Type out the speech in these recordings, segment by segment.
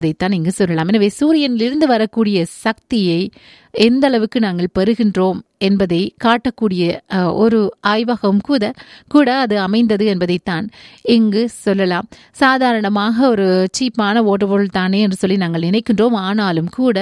இதைத்தான் இங்கு சொல்லலாம் எனவே சூரியனிலிருந்து வரக்கூடிய சக்தியை எந்த அளவுக்கு நாங்கள் பெறுகின்றோம் என்பதை காட்டக்கூடிய அஹ், ஒரு ஆய்வகம் கூட கூட அது அமைந்தது என்பதைத்தான் இங்கு சொல்லலாம் சாதாரணமாக ஒரு சீப்பான ஓட்டபொருள் தானே என்று சொல்லி நாங்கள் நினைக்கின்றோம் ஆனாலும் கூட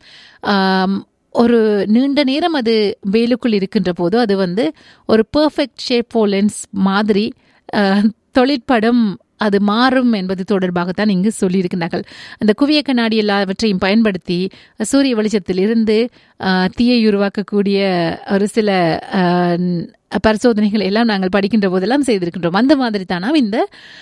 ஆம், ஒரு நீண்ட நேரம் அது வேலுக்குள் இருக்கின்ற போது அது வந்து ஒரு பெர்ஃபெக்ட் ஷேப் லென்ஸ் மாதிரி அஹ், தொழிற்படம் அது மாறும் என்பது தொடர்பாகத்தான் இங்கு சொல்லியிருக்கிறார்கள் அந்த குவிய கண்ணாடி எல்லாவற்றையும் பயன்படுத்தி சூரிய வெளிச்சத்தில் இருந்து அஹ், தீயை உருவாக்கக்கூடிய ஒரு சில அஹ், பரிசோதனைகள் எல்லாம் நாங்கள் படிக்கின்ற போதெல்லாம் செய்திருக்கின்றோம் அந்த மாதிரி தானாம் இந்த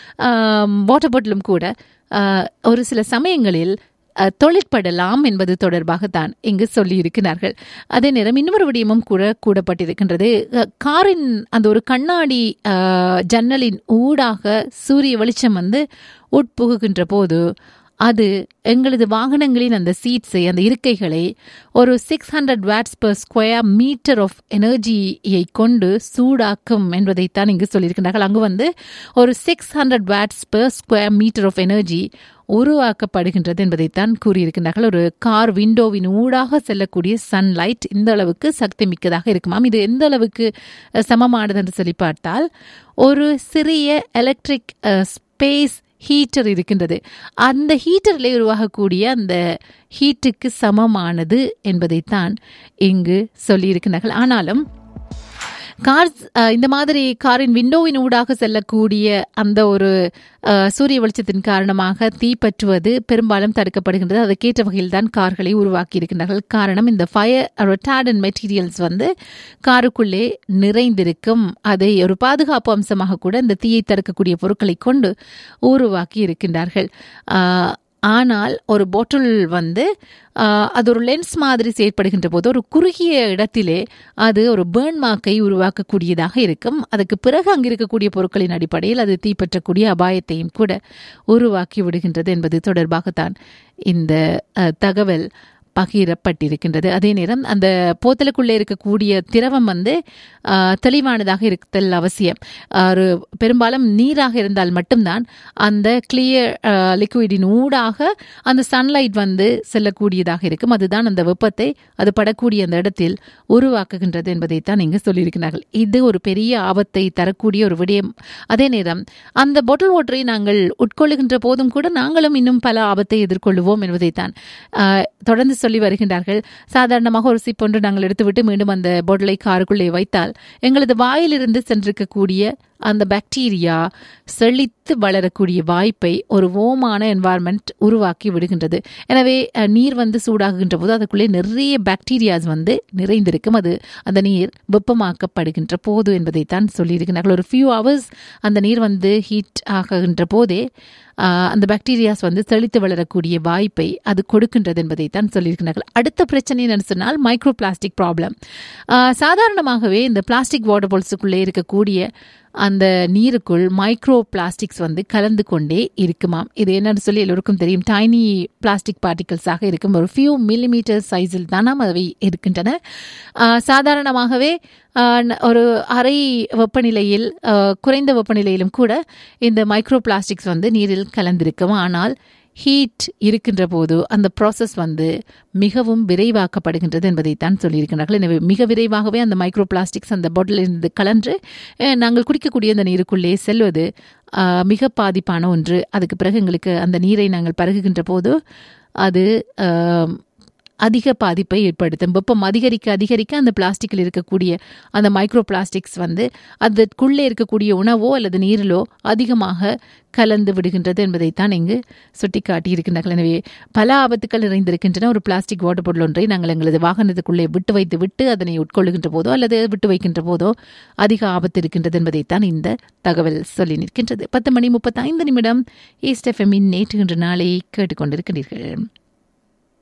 வாட்டர் பாட்டிலும் கூட அஹ், ஒரு சில சமயங்களில் அஹ், தொழிற்படலாம் என்பது தொடர்பாகத்தான் இங்கு சொல்லியிருக்கிறார்கள் அதே நேரம் இன்னொரு விடயமும் கூட கூடப்பட்டிருக்கின்றது அஹ், காரின் அந்த ஒரு கண்ணாடி அஹ், ஜன்னலின் ஊடாக சூரிய வெளிச்சம் வந்து உட்புகுகின்ற போது அது எங்களது வாகனங்களின் அந்த சீட்ஸை அந்த இருக்கைகளை ஒரு six hundred watts per square metre of எனர்ஜியை கொண்டு சூடாக்கும் என்பதைத்தான் இங்கு சொல்லியிருக்கிறார்கள் அங்கு வந்து ஒரு six hundred watts per square metre of energy உருவாக்கப்படுகின்றது என்பதைத்தான் கூறியிருக்கிறார்கள் ஒரு கார் விண்டோவின் ஊடாக செல்லக்கூடிய சன்லைட் இந்த அளவுக்கு சக்தி மிக்கதாக இருக்குமாம் இது எந்த அளவுக்கு அஹ், சமமானது என்று சொல்லி பார்த்தால் ஒரு சிறிய எலக்ட்ரிக் ஸ்பேஸ் ஹீட்டர் இருக்கின்றது அந்த ஹீட்டரில் உருவாகக்கூடிய அந்த ஹீட்டுக்கு சமமானது என்பதைத்தான் இங்கு சொல்லியிருக்கிறார்கள் ஆனாலும் கார்ஸ் அஹ், இந்த மாதிரி காரின் விண்டோவின் ஊடாக செல்லக்கூடிய அந்த ஒரு அஹ், சூரிய வெளிச்சத்தின் காரணமாக தீப்பற்றுவது பெரும்பாலும் தடுக்கப்படுகின்றது அதற்கேற்ற வகையில் தான் கார்களை உருவாக்கி இருக்கின்றார்கள் காரணம் இந்த ஃபயர் ரொட்டாடன் மெட்டீரியல்ஸ் வந்து காருக்குள்ளே நிறைந்திருக்கும் அதை ஒரு பாதுகாப்பு அம்சமாக கூட இந்த தீயை தடுக்கக்கூடிய பொருட்களை கொண்டு உருவாக்கி இருக்கின்றார்கள் அஹ், ஆனால் ஒரு பாட்டில் வந்து ஆஹ், அது ஒரு லென்ஸ் மாதிரி செயற்படுகின்ற போது ஒரு குறுகிய இடத்திலே அது ஒரு பேர்ன் மார்க்கை உருவாக்கக்கூடியதாக இருக்கும் அதுக்கு பிறகு அங்கு இருக்கக்கூடிய பொருட்களின் அடிப்படையில் அது தீப்பற்றக்கூடிய அபாயத்தையும் கூட உருவாக்கி விடுகின்றது என்பது தொடர்பாகத்தான் இந்த அஹ், தகவல் பகிரப்பட்டிருக்கின்றது அதே நேரம் அந்த போத்தலுக்குள்ளே இருக்கக்கூடிய திரவம் வந்து ஆஹ், தெளிவானதாக இருத்தல் அவசியம் ஒரு பெரும்பாலும் நீராக இருந்தால் மட்டும்தான் அந்த கிளியர் லிக்விடின் ஊடாக அந்த சன்லைட் வந்து செல்லக்கூடியதாக இருக்கும் அதுதான் அந்த வெப்பத்தை அது படக்கூடிய அந்த இடத்தில் உருவாக்குகின்றது என்பதைத்தான் இங்கு சொல்லியிருக்கிறார்கள் இது ஒரு பெரிய ஆபத்தை தரக்கூடிய ஒரு விடயம் அதே நேரம் அந்த பாட்டில் வாட்டரை நாங்கள் உட்கொள்ளுகின்ற போதும் கூட நாங்களும் இன்னும் பல ஆபத்தை எதிர்கொள்ளுவோம் என்பதைத்தான் ஆஹ், தொடர்ந்து சொல்லி வருகின்றார்கள் சாதாரணமாக ஒரு சிப் ஒன்று நாங்கள் எடுத்துவிட்டு மீண்டும் அந்த பாட்டிலை காருக்குள்ளே வைத்தால் எங்களது வாயிலிருந்து சென்றிருக்கக்கூடிய அந்த பாக்டீரியா செழித்து வளரக்கூடிய வாய்ப்பை ஒரு ஓமான என்வாயர்மெண்ட் உருவாக்கி விடுகின்றது எனவே அஹ், நீர் வந்து சூடாகுகின்ற போது அதுக்குள்ளே நிறைய பாக்டீரியாஸ் வந்து நிறைந்திருக்கும் அது அந்த நீர் வெப்பமாக்கப்படுகின்ற போது என்பதைத்தான் சொல்லியிருக்கிறார்கள் ஒரு ஃபியூ ஹவர்ஸ் அந்த நீர் வந்து ஹீட் ஆகுகின்ற போதே ஆஹ், அந்த பாக்டீரியாஸ் வந்து செழித்து வளரக்கூடிய வாய்ப்பை அது கொடுக்கின்றது என்பதைத்தான் சொல்லியிருக்கிறார்கள் அடுத்த பிரச்சனை என்னன்னு சொன்னால் மைக்ரோ பிளாஸ்டிக் ப்ராப்ளம் சாதாரணமாகவே இந்த பிளாஸ்டிக் வாட்டர் பால்ஸுக்குள்ளே இருக்கக்கூடிய அந்த நீருக்குள் மைக்ரோ பிளாஸ்டிக்ஸ் வந்து கலந்து கொண்டே இருக்குமாம் இது என்னன்னு சொல்லி எல்லோருக்கும் தெரியும் டைனி பிளாஸ்டிக் பார்ட்டிகல்ஸாக இருக்கும் ஒரு ஃபியூ மில்லிமீட்டர் சைஸில் தானாம் அவை இருக்கின்றன ஆஹ் சாதாரணமாகவே ஆஹ் ந- ஒரு அறை வெப்பநிலையில் ஆஹ் குறைந்த வெப்பநிலையிலும் கூட இந்த மைக்ரோ பிளாஸ்டிக்ஸ் வந்து நீரில் கலந்திருக்கும் ஆனால் ஹீட் இருக்கின்ற போது அந்த ப்ராசஸ் வந்து மிகவும் விரைவாக்கப்படுகின்றது என்பதைத்தான் சொல்லியிருக்கிறார்கள் எனவே மிக விரைவாகவே அந்த மைக்ரோ பிளாஸ்டிக்ஸ் அந்த பாட்டிலில் இருந்து கலன்று அஹ், நாங்கள் குடிக்கக்கூடிய அந்த நீருக்குள்ளே செல்வது ஆஹ், மிக பாதிப்பான ஒன்று அதுக்கு பிறகு எங்களுக்கு அந்த நீரை நாங்கள் பருகுகின்ற போது அது ஆஹ், அதிக பாதிப்பை ஏற்படுத்தும் வெப்பம் அதிகரிக்க அதிகரிக்க அந்த பிளாஸ்டிக்கில் இருக்கக்கூடிய அந்த மைக்ரோ பிளாஸ்டிக்ஸ் வந்து அதற்குள்ளே இருக்கக்கூடிய உணவோ அல்லது நீரிலோ அதிகமாக கலந்து விடுகின்றது என்பதைத்தான் இங்கு சுட்டிக்காட்டி இருக்கின்றார்கள் எனவே பல ஆபத்துக்கள் நிறைந்திருக்கின்றன ஒரு பிளாஸ்டிக் வாட்டர் பாட்டில் ஒன்றை நாங்கள் எங்களது வாகனத்துக்குள்ளே விட்டு வைத்து விட்டு அதனை உட்கொள்ளுகின்ற போதோ அல்லது விட்டு வைக்கின்ற போதோ அதிக ஆபத்து இருக்கின்றது என்பதைத்தான் இந்த தகவல் சொல்லி நிற்கின்றது பத்து மணி முப்பத்தைந்து நிமிடம் ஈஸ்ட் எஃப்எம்மின் நேற்று இன்று நாளை கேட்டுக்கொண்டிருக்கிறீர்கள்